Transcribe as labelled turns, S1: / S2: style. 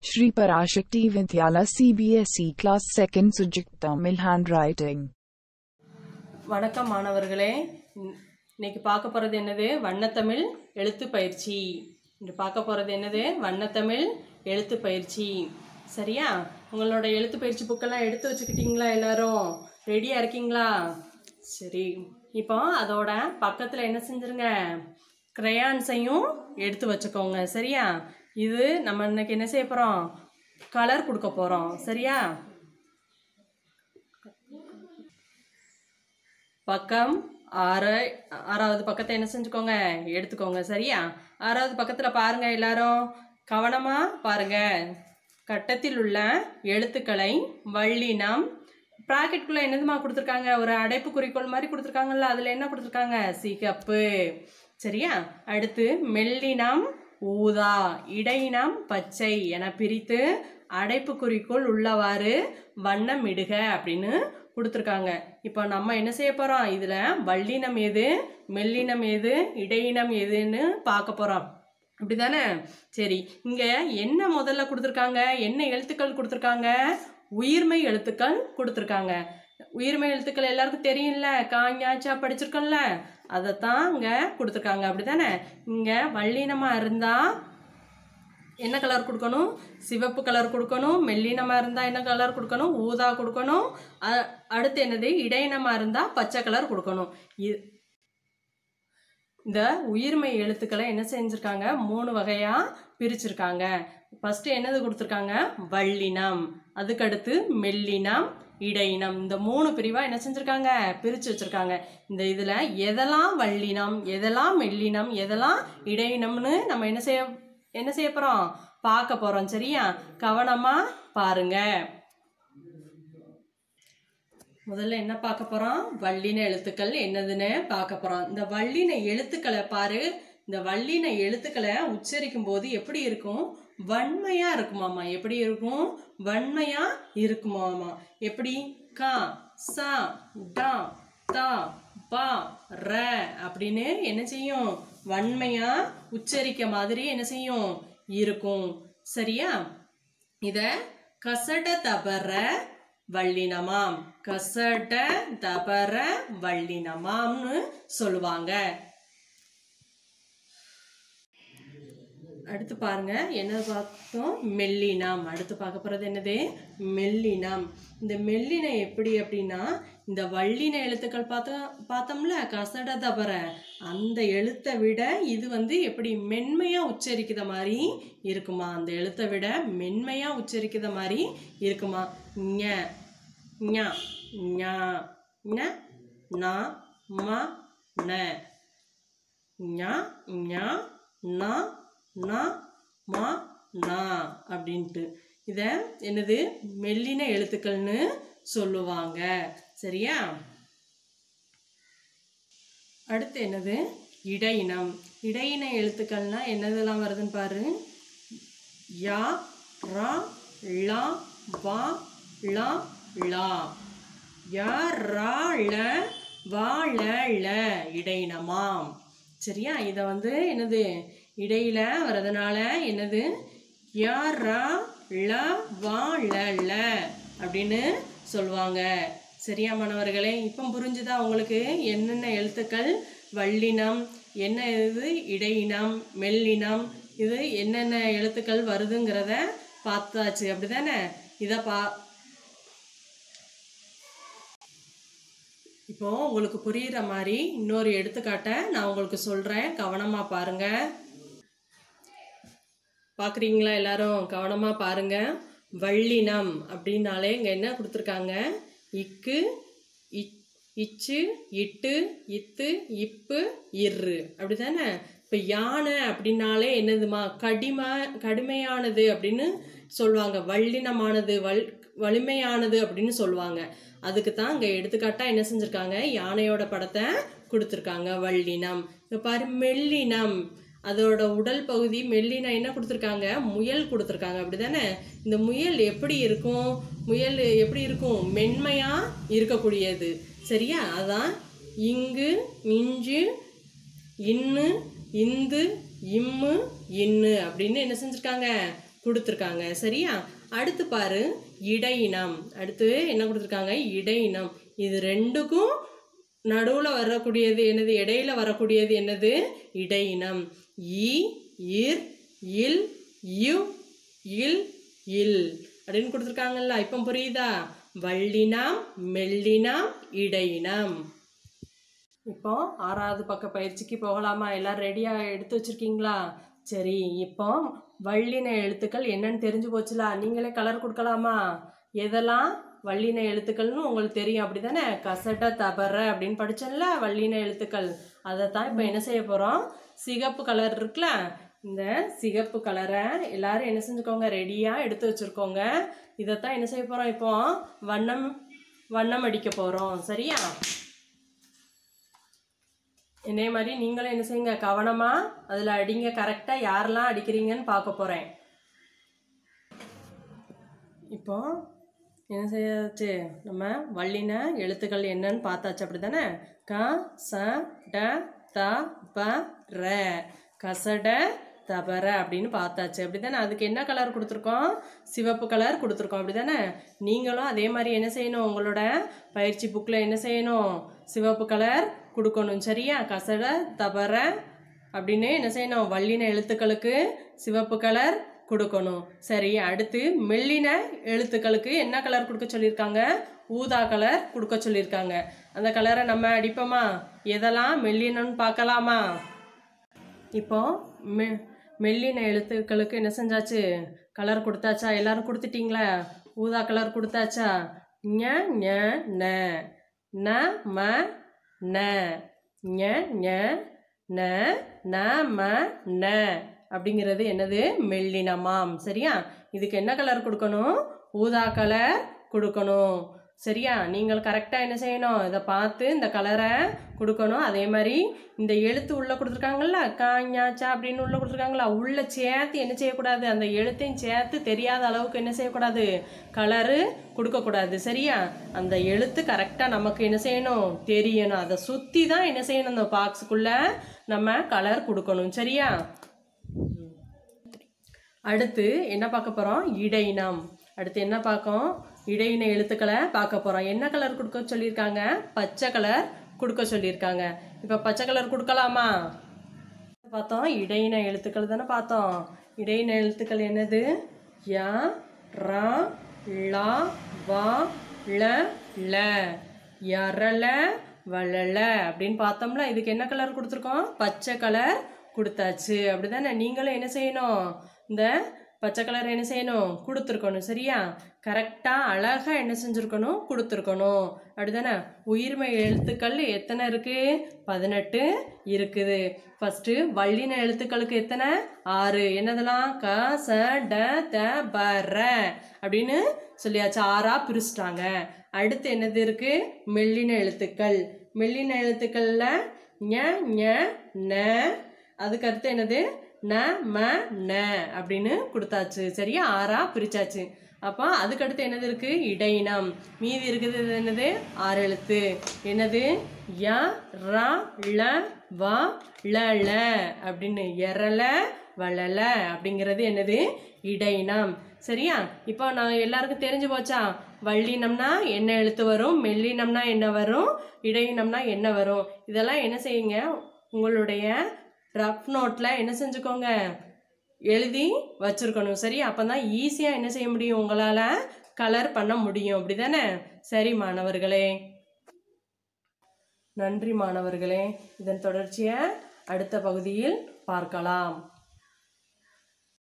S1: Shri Parashakti Vidyala CBSE Class 2nd Subject Tamil Handwriting
S2: வணக்கம் மாணவர்களே இன்- இன்னைக்கு பார்க்க போகிறது என்னது வண்ணத்தமிழ் எழுத்து பயிற்சி இன்று பார்க்க போகிறது என்னது வண்ணத்தமிழ் எழுத்து பயிற்சி சரியா உங்களோட எழுத்து பயிற்சி புக்கெல்லாம் எடுத்து வச்சுக்கிட்டீங்களா எல்லாரும் ரெடியாக இருக்கீங்களா சரி இப்போ அதோட பக்கத்தில் என்ன செஞ்சுருங்க கிரையான்ஸையும் எடுத்து வச்சுக்கோங்க சரியா இது நம்ம இன்னைக்கு என்ன செய்ய போகிறோம் கலர் கொடுக்க போகிறோம் சரியா பக்கம் ஆறு ஆறாவது பக்கத்தை என்ன செஞ்சுக்கோங்க எடுத்துக்கோங்க சரியா ஆறாவது பக்கத்தில் பாருங்க எல்லாரும் கவனமா பாருங்க கட்டத்தில் உள்ள எழுத்துக்களை வள்ளினம் ப்ராக்கெட்டுக்குள்ளே என்னதுமா கொடுத்துருக்காங்க ஒரு அடைப்பு குறிக்கோள் மாதிரி கொடுத்துருக்காங்கல்ல அதில் என்ன கொடுத்துருக்காங்க சிகப்பு சரியா அடுத்து மெல்லினம் ஊதா இடையினம் பச்சை என பிரித்து அடைப்பு குறிக்கோள் உள்ளவாறு வண்ணமிடுக அப்படின்னு கொடுத்துருக்காங்க இப்போ நம்ம என்ன செய்ய போகிறோம் இதில் வள்ளினம் எது மெல்லினம் எது இடையினம் எதுன்னு பார்க்க போகிறோம் அப்படிதானே சரி இங்கே என்ன முதல்ல கொடுத்துருக்காங்க என்ன எழுத்துக்கள் கொடுத்துருக்காங்க உயிர்மை எழுத்துக்கள் கொடுத்துருக்காங்க உயிர்மை எழுத்துக்கள் எல்லாருக்கும் தெரியும்ல காஞ்சாச்சா படிச்சிருக்கோம்ல அதைத்தான் இங்கே கொடுத்துருக்காங்க அப்படிதானே இங்கே வள்ளினமாக இருந்தால் என்ன கலர் கொடுக்கணும் சிவப்பு கலர் கொடுக்கணும் மெல்லினமாக இருந்தால் என்ன கலர் கொடுக்கணும் ஊதா கொடுக்கணும் அ- அடுத்து என்னது இடையினமாக இருந்தால் பச்சை கலர் கொடுக்கணும் இ- இந்த உயிர்மை எழுத்துக்களை என்ன செஞ்சுருக்காங்க மூணு வகையாக பிரிச்சிருக்காங்க ஃபஸ்ட்டு என்னது கொடுத்துருக்காங்க வள்ளினம் அதுக்கடுத்து மெல்லினம் இடையினம் இந்த மூணு பிரிவாக என்ன செஞ்சுருக்காங்க பிரித்து வச்சுருக்காங்க இந்த இதில் எதெல்லாம் வள்ளினம் எதெல்லாம் மெல்லினம் எதெல்லாம் இடையினம்னு நம்ம என்ன செய்ய என்ன செய்ய போகிறோம் பார்க்க போகிறோம் சரியா கவனமாக பாருங்க முதல்ல என்ன பார்க்க போறோம் வள்ளின எழுத்துக்கள் என்னதுன்னு பார்க்க போறோம் இந்த வள்ளின எழுத்துக்களை பாரு இந்த வள்ளின எழுத்துக்களை உச்சரிக்கும் போது எப்படி இருக்கும் வன்மையா இருக்குமாமா எப்படி இருக்கும் வன்மையா இருக்குமாமா எப்படி கா சா டா தா பா ர அப்படின்னு என்ன செய்யும் வன்மையா உச்சரிக்க மாதிரி என்ன செய்யும் இருக்கும் சரியா இத கசட தபர வள்ளினமாம் கசட தபர வள்ளினமாம்னு சொல்லுவாங்க அடுத்து பாருங்க என்னது பார்த்தோம் மெல்லினம் அடுத்து பார்க்க போறது என்னது மெல்லினம் இந்த மெல்லினம் எப்படி அப்படின்னா இந்த வள்ளின எழுத்துக்கள் பார்த்தா பார்த்தோம்ல கசட தபர அந்த எழுத்தை விட இது வந்து எப்படி மென்மையா உச்சரிக்கிற மாதிரி இருக்குமா அந்த எழுத்தை விட மென்மையா உச்சரிக்கிற மாதிரி இருக்குமா ஞ ஞ ஞ ந ந ம ந ஞ ஞ ந ந ம ந அப்படின்ட்டு இதை என்னது மெல்லின எழுத்துக்கள்னு சொல்லுவாங்க சரியா அடுத்து என்னது இடையினம் இடையின எழுத்துக்கள்னா என்னதெல்லாம் வருதுன்னு பாரு யா ரா லா வா லா லா யா ரா ல வா ல ல இடையினமாம் சரியா இதை வந்து என்னது இடையில வரதுனால என்னது யா ரா ல வா ல ல அப்படின்னு சொல்லுவாங்க சரியா மாணவர்களே இப்போ புரிஞ்சுதா உங்களுக்கு என்னென்ன எழுத்துக்கள் வள்ளினம் என்ன இது இடையினம் மெல்லினம் இது என்னென்ன எழுத்துக்கள் வருதுங்கிறத பார்த்தாச்சு அப்படிதானே இதை பா இப்போ உங்களுக்கு புரியுற மாதிரி இன்னொரு எடுத்துக்காட்டை நான் உங்களுக்கு சொல்கிறேன் கவனமாக பாருங்க பார்க்குறீங்களா எல்லாரும் கவனமாக பாருங்க வள்ளினம் அப்படின்னாலே இங்கே என்ன கொடுத்துருக்காங்க இக்கு இச்- இச்சு இட்டு இத்து இப்பு இரு அப்படிதானே இப்போ யானை அப்படின்னாலே என்னதுமா கடிமா கடுமையானது அப்படின்னு சொல்லுவாங்க வள்ளினமானது வல் வலிமையானது அப்படின்னு சொல்லுவாங்க அதுக்கு தான் இங்கே எடுத்துக்காட்டாக என்ன செஞ்சுருக்காங்க யானையோட படத்தை கொடுத்துருக்காங்க வள்ளினம் இப்போ பாரு மெல்லினம் அதோட உடல் பகுதி மெல்லின என்ன கொடுத்துருக்காங்க முயல் கொடுத்துருக்காங்க அப்படிதானே இந்த முயல் எப்படி இருக்கும் முயல் எப்படி இருக்கும் மென்மையா இருக்கக்கூடியது சரியா அதான் இங்கு இஞ்சு இன்னு இந்து இம்மு இன்னு அப்படின்னு என்ன செஞ்சுருக்காங்க கொடுத்துருக்காங்க சரியா அடுத்து பாரு இடையினம் அடுத்து என்ன கொடுத்துருக்காங்க இடையினம் இது ரெண்டுக்கும் நடுவில் வரக்கூடியது என்னது இடையில வரக்கூடியது என்னது இடையினம் இ இர் இல் யு இல் இல் அப்படின்னு கொடுத்துருக்காங்கல்ல இப்போ புரியுதா வள்ளினம் மெல்லினம் இடையினம் இப்போ ஆறாவது பக்க பயிற்சிக்கு போகலாமா எல்லாரும் ரெடியாக எடுத்து வச்சிருக்கீங்களா சரி இப்போ வள்ளின எழுத்துக்கள் என்னன்னு தெரிஞ்சு போச்சுல நீங்களே கலர் கொடுக்கலாமா எதெல்லாம் வள்ளின எழுத்துக்கள்னு உங்களுக்கு தெரியும் அப்படிதானே கசட தபர அப்படின்னு படிச்சோம்ல வள்ளின எழுத்துக்கள் அதை தான் இப்போ என்ன செய்ய போகிறோம் சிகப்பு கலர் இருக்குல்ல இந்த சிகப்பு கலரை எல்லாரும் என்ன செஞ்சுக்கோங்க ரெடியாக எடுத்து வச்சுருக்கோங்க இதைத்தான் என்ன செய்ய போகிறோம் இப்போ வண்ணம் வண்ணம் அடிக்க போகிறோம் சரியா இதே மாதிரி நீங்களும் என்ன செய்யுங்க கவனமாக அதில் அடிங்க கரெக்டாக யாரெல்லாம் அடிக்கிறீங்கன்னு பார்க்க போகிறேன் இப்போ என்ன செய்யாச்சு நம்ம வள்ளின எழுத்துக்கள் என்னன்னு பார்த்தாச்சு அப்படி தானே க ச ட த ப ர கசட தபர அப்படின்னு பார்த்தாச்சு அப்படி தானே அதுக்கு என்ன கலர் கொடுத்துருக்கோம் சிவப்பு கலர் கொடுத்துருக்கோம் அப்படி தானே நீங்களும் அதே மாதிரி என்ன செய்யணும் உங்களோட பயிற்சி புக்கில் என்ன செய்யணும் சிவப்பு கலர் கொடுக்கணும் சரியா கசட தபர அப்படின்னு என்ன செய்யணும் வள்ளின எழுத்துக்களுக்கு சிவப்பு கலர் கொடுக்கணும் சரி அடுத்து மெல்லின எழுத்துக்களுக்கு என்ன கலர் கொடுக்க சொல்லியிருக்காங்க ஊதா கலர் கொடுக்க சொல்லியிருக்காங்க அந்த கலரை நம்ம அடிப்போமா எதெல்லாம் மெல்லினன்னு பார்க்கலாமா இப்போ மெ மெல்லின எழுத்துக்களுக்கு என்ன செஞ்சாச்சு கலர் கொடுத்தாச்சா எல்லாரும் கொடுத்துட்டீங்களா ஊதா கலர் கொடுத்தாச்சா ஞ ஞ ந ந ம ந ஞ ஞ ந ந ம ந அப்படிங்கிறது என்னது மெல்லினமாம் சரியா இதுக்கு என்ன கலர் கொடுக்கணும் ஊதா கலர் கொடுக்கணும் சரியா நீங்கள் கரெக்டாக என்ன செய்யணும் இதை பார்த்து இந்த கலரை கொடுக்கணும் அதே மாதிரி இந்த எழுத்து உள்ளே கொடுத்துருக்காங்கல்ல காஞ்சாச்சா அப்படின்னு உள்ளே கொடுத்துருக்காங்களா உள்ளே சேர்த்து என்ன செய்யக்கூடாது அந்த எழுத்தையும் சேர்த்து தெரியாத அளவுக்கு என்ன செய்யக்கூடாது கலரு கொடுக்கக்கூடாது சரியா அந்த எழுத்து கரெக்டாக நமக்கு என்ன செய்யணும் தெரியணும் அதை சுற்றி தான் என்ன செய்யணும் அந்த பாக்ஸுக்குள்ளே நம்ம கலர் கொடுக்கணும் சரியா அடுத்து என்ன பார்க்க போகிறோம் இடையினம் அடுத்து என்ன பார்க்கோம் இடையின எழுத்துக்களை பார்க்க போகிறோம் என்ன கலர் கொடுக்க சொல்லியிருக்காங்க பச்சை கலர் கொடுக்க சொல்லியிருக்காங்க இப்போ பச்சை கலர் கொடுக்கலாமா பார்த்தோம் இடையின எழுத்துக்கள் தானே பார்த்தோம் இடையின எழுத்துக்கள் என்னது யா ரா லா வா ல ல யரல வளல அப்படின்னு பார்த்தோம்ல இதுக்கு என்ன கலர் கொடுத்துருக்கோம் பச்சை கலர் கொடுத்தாச்சு அப்படிதானே நீங்களும் என்ன செய்யணும் இந்த பச்சை கலர் என்ன செய்யணும் கொடுத்துருக்கணும் சரியா கரெக்டாக அழகாக என்ன செஞ்சுருக்கணும் கொடுத்துருக்கணும் அப்படிதானே உயிர்மை எழுத்துக்கள் எத்தனை இருக்குது பதினெட்டு இருக்குது ஃபஸ்ட்டு வள்ளின எழுத்துக்களுக்கு எத்தனை ஆறு என்னதெல்லாம் க ச ட த ப ர அப்படின்னு சொல்லியாச்சு ஆறா பிரிச்சிட்டாங்க அடுத்து என்னது இருக்கு மெல்லின எழுத்துக்கள் மெல்லின எழுத்துக்கள்ல ஞ ஞ ந அதுக்கு அடுத்து என்னது ந ம ந அப்படின்னு கொடுத்தாச்சு சரியா ஆறா பிரிச்சாச்சு அப்போ அதுக்கடுத்து என்னது இருக்கு இடையினம் மீதி இருக்குது இது என்னது ஆறு எழுத்து என்னது ய ரா ல வ ல ல அப்படின்னு எரல வளல அப்படிங்கிறது என்னது இடையினம் சரியா இப்போ நான் எல்லாருக்கும் தெரிஞ்சு போச்சா வள்ளினம்னா என்ன எழுத்து வரும் மெல்லினம்னா என்ன வரும் இடையினம்னா என்ன வரும் இதெல்லாம் என்ன செய்யுங்க உங்களுடைய ரஃப் நோட்டில் என்ன செஞ்சுக்கோங்க எழுதி வச்சிருக்கணும் சரி அப்போ தான் ஈஸியாக என்ன செய்ய முடியும் உங்களால் கலர் பண்ண முடியும் அப்படி தானே சரி மாணவர்களே நன்றி மாணவர்களே இதன் தொடர்ச்சியை அடுத்த பகுதியில் பார்க்கலாம்